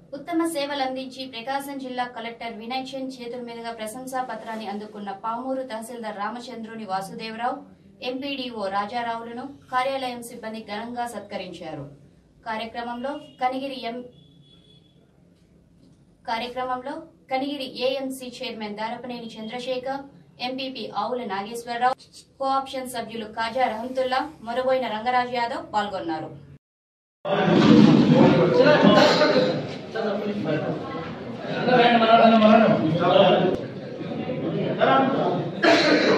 ఉత్తమ సేవలందించి ప్రకాశం జిల్లా కలెక్టర్ వినయ్ చంద్ చేతుల మీదుగా ప్రశంసా పత్రాన్ని అందుకున్న పామూరు తహసీల్దార్ రామచంద్రుని వాసుదేవరావు ఎంపీడీఓ రాజారావులను కార్యాలయం సిబ్బంది ఘనంగా సత్కరించారు కార్యక్రమంలో కనిగిరి ఎం కార్యక్రమంలో Kanigiri AMC chairman Darapaneni Chandrasekhar MPP Avula Nageswararao cooption సభ్యులు కాజా రహంతుల్లా మొరబోయిన రంగరాజ్ యాదవ్ పాల్గొన్నారు Thank